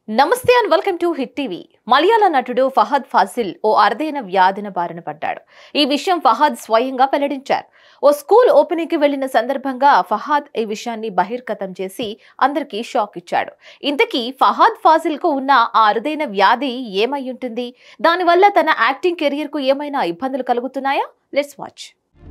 నమస్తే and welcome to hit TV మలయాళ నటుడు ఫహద్ ఫాసిల్ ఓ అరుదైన వ్యాధిన బారిన పడ్డాడు ఈ విషయం ఫహద్ స్వయంగా వెల్లడించారు ఓ స్కూల్ ఓపెనింగ్ కి వెళ్లిన సందర్భంగా ఫహాద్ ఈ విషయాన్ని బహిర్గతం చేసి అందరికీ షాక్ ఇచ్చాడు ఇంతకీ ఫహాద్ ఫాసిల్ కు ఉన్న ఆ అరుదైన వ్యాధి ఏమై ఉంటుంది దానివల్ల తన యాక్టింగ్ కెరియర్ కు ఏమైనా ఇబ్బందులు కలుగుతున్నాయా లెట్స్ వాచ్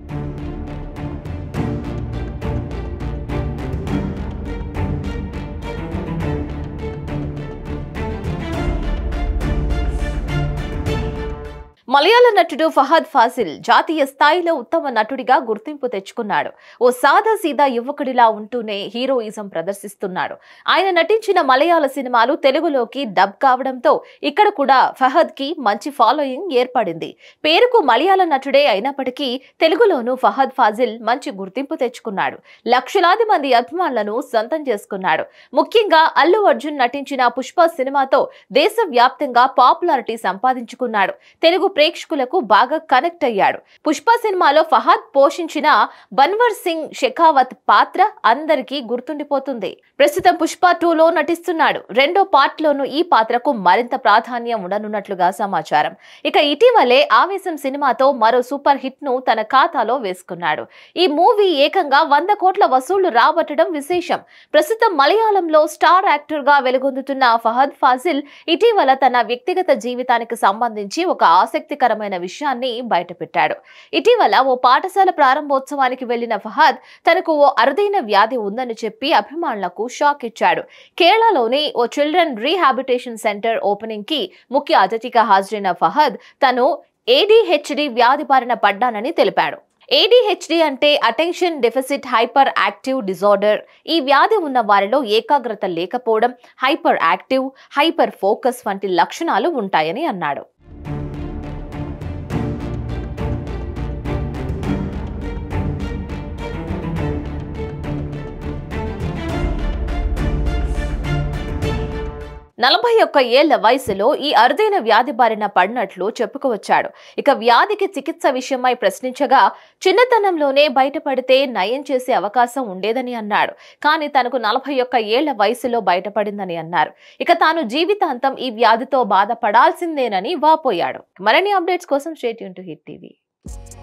మలయాళ నటుడు ఫహద్ ఫాసిల్ జాతీయ స్థాయిలో ఉత్తమ నటుడిగా గుర్తింపు తెచ్చుకున్నాడు ఓ సాదా సీదా యువకుడిలా ఉంటూనే హీరోయిజం ప్రదర్శిస్తున్నాడు ఆయన నటించిన మలయాళ సినిమాలు తెలుగులోకి డబ్ కావడంతో ఇక్కడ కూడా ఫహద్ కి మంచి ఫాలోయింగ్ ఏర్పడింది పేరుకు మలయాళ నటుడే అయినప్పటికీ తెలుగులోనూ ఫహద్ ఫాజిల్ మంచి గుర్తింపు తెచ్చుకున్నాడు లక్షలాది మంది అభిమానులను సొంతం చేసుకున్నాడు ముఖ్యంగా అల్లు అర్జున్ నటించిన పుష్ప సినిమాతో దేశవ్యాప్తంగా పాపులారిటీ సంపాదించుకున్నాడు తెలుగు ప్రేక్షకులకు బాగా కనెక్ట్ అయ్యాడు పుష్ప సినిమాలో ఫహద్ పోషించిన బన్వర్ సింగ్ షెకావత్ పాత్ర అందరికీ గుర్తుండిపోతుంది ప్రస్తుతం పుష్ప టూలో నటిస్తున్నాడు రెండో పార్ట్ లోనూ ఈ పాత్రకు మరింత ప్రాధాన్యం ఉండనున్నట్లుగా సమాచారం ఇక ఇటీవలే ఆవేశం సినిమాతో మరో సూపర్ హిట్ ను తన ఖాతాలో వేసుకున్నాడు ఈ మూవీ ఏకంగా వంద కోట్ల వసూళ్లు రాబట్టడం విశేషం ప్రస్తుతం మలయాళంలో స్టార్ యాక్టర్ గా వెలుగొందుతున్న ఫహద్ ఫాజిల్ ఇటీవల తన వ్యక్తిగత జీవితానికి సంబంధించి ఒక ఆసక్తికరమైన విషయాన్ని బయటపెట్టాడు ఇటీవల ఓ పాఠశాల ప్రారంభోత్సవానికి వెళ్లిన ఫహద్ తనకు ఓ అరుదైన వ్యాధి ఉందని చెప్పి అభిమానులకు షాక్ ఇచ్చాడు కేరళలోని ఓ చిల్డ్రన్ రీహాబిటేషన్ సెంటర్ ఓపెనింగ్ కి ముఖ్య అతిథిగా హాజరైన ఫహద్ తను ఏడీహెచ్డి వ్యాధి బారిన పడ్డానని తెలిపాడు ఏడీహెచ్డి అంటే attention deficit hyperactive disorder ఈ వ్యాధి ఉన్న వారిలో ఏకాగ్రత లేకపోవడం హైపర్ యాక్టివ్ హైపర్ ఫోకస్ వంటి లక్షణాలు ఉంటాయని అన్నాడు నలభై ఒక్క ఏళ్ల వయసులో ఈ అరుదైన వ్యాధి బారిన పడినట్లు చెప్పుకోవచ్చాడు ఇక వ్యాధికి చికిత్స విషయమై ప్రశ్నించగా చిన్నతనంలోనే బయటపడితే నయం చేసే అవకాశం ఉండేదని అన్నాడు కానీ తనకు నలభై ఒక్క ఏళ్ల వయసులో బయటపడిందని అన్నారు ఇక తాను జీవితాంతం ఈ వ్యాధితో బాధపడాల్సిందేనని వాపోయాడు మరిన్ని అప్డేట్స్ కోసం స్టేట్ టు హిట్ టీవీ